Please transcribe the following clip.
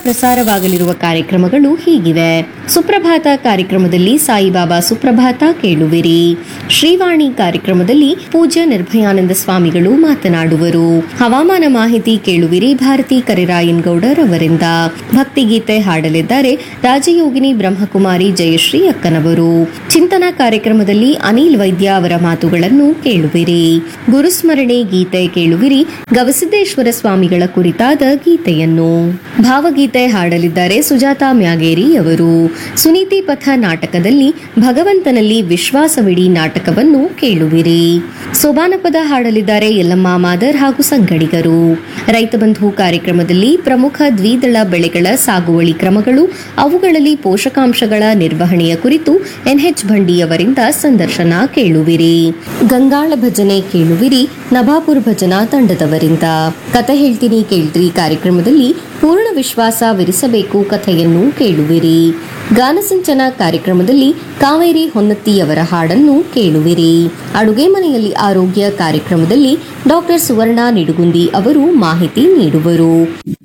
ಪ್ರಸಾರವಾಗಲಿರುವ ಕಾರ್ಯಕ್ರಮಗಳು ಹೀಗಿವೆ ಸುಪ್ರಭಾತ ಕಾರ್ಯಕ್ರಮದಲ್ಲಿ ಸಾಯಿಬಾಬಾ ಸುಪ್ರಭಾತ ಕೇಳುವಿರಿ ಶ್ರೀವಾಣಿ ಕಾರ್ಯಕ್ರಮದಲ್ಲಿ ಪೂಜ್ಯ ನಿರ್ಭಯಾನಂದ ಸ್ವಾಮಿಗಳು ಮಾತನಾಡುವರು ಹವಾಮಾನ ಮಾಹಿತಿ ಕೇಳುವಿರಿ ಭಾರತಿ ಕರಿರಾಯನ್ ಗೌಡರ್ ಅವರಿಂದ ಭಕ್ತಿಗೀತೆ ಹಾಡಲಿದ್ದಾರೆ ರಾಜಯೋಗಿನಿ ಬ್ರಹ್ಮಕುಮಾರಿ ಜಯಶ್ರೀ ಅಕ್ಕನವರು ಚಿಂತನ ಕಾರ್ಯಕ್ರಮದಲ್ಲಿ ಅನಿಲ್ ವೈದ್ಯ ಅವರ ಮಾತುಗಳನ್ನು ಕೇಳುವಿರಿ ಗುರುಸ್ಮರಣೆ ಗೀತೆ ಕೇಳುವಿರಿ ಗವಿಸಿದ್ದೇಶ್ವರ ಸ್ವಾಮಿಗಳ ಕುರಿತಾದ ಗೀತೆಯನ್ನು ಭಾವಗೀತೆ ಹಾಡಲಿದ್ದಾರೆ ಸುಜಾತ ಮ್ಯಾಗೇರಿ ಅವರು ಸುನೀತಿ ಪಥ ನಾಟಕದಲ್ಲಿ ಭಗವಂತನಲ್ಲಿ ವಿಶ್ವಾಸವಿಡಿ ನಾಟಕವನ್ನು ಕೇಳುವಿರಿ ಸೋಬಾನಪದ ಹಾಡಲಿದ್ದಾರೆ ಯಲ್ಲಮ್ಮ ಮಾದರ್ ಹಾಗೂ ಸಂಗಡಿಗರು ರೈತ ಬಂಧು ಕಾರ್ಯಕ್ರಮದಲ್ಲಿ ಪ್ರಮುಖ ದ್ವಿದಳ ಬೆಳೆಗಳ ಸಾಗುವಳಿ ಕ್ರಮಗಳು ಅವುಗಳಲ್ಲಿ ಪೋಷಕಾಂಶಗಳ ನಿರ್ವಹಣೆಯ ಕುರಿತು ಎನ್ಎಚ್ ಭಂಡಿಯವರಿಂದ ಸಂದರ್ಶನ ಕೇಳುವಿರಿ ಗಂಗಾಳ ಭಜನೆ ಕೇಳುವಿರಿ ನಭಾಪುರ್ ಭಜನಾ ತಂಡದವರಿಂದ ಕತೆ ಹೇಳ್ತೀನಿ ಕೇಳ್ತೀರಿ ಕಾರ್ಯಕ್ರಮದಲ್ಲಿ ಪೂರ್ಣ ವಿಶ್ವಾಸ ವಿರಿಸಬೇಕು ಕಥೆಯನ್ನು ಕೇಳುವಿರಿ ಗಾನಸಿಂಚನ ಕಾರ್ಯಕ್ರಮದಲ್ಲಿ ಕಾವೇರಿ ಹೊನ್ನತ್ತಿಯವರ ಹಾಡನ್ನು ಕೇಳುವಿರಿ ಅಡುಗೆ ಮನೆಯಲ್ಲಿ ಆರೋಗ್ಯ ಕಾರ್ಯಕ್ರಮದಲ್ಲಿ ಡಾಕ್ಟರ್ ಸುವರ್ಣ ನಿಡುಗುಂದಿ ಅವರು ಮಾಹಿತಿ ನೀಡುವರು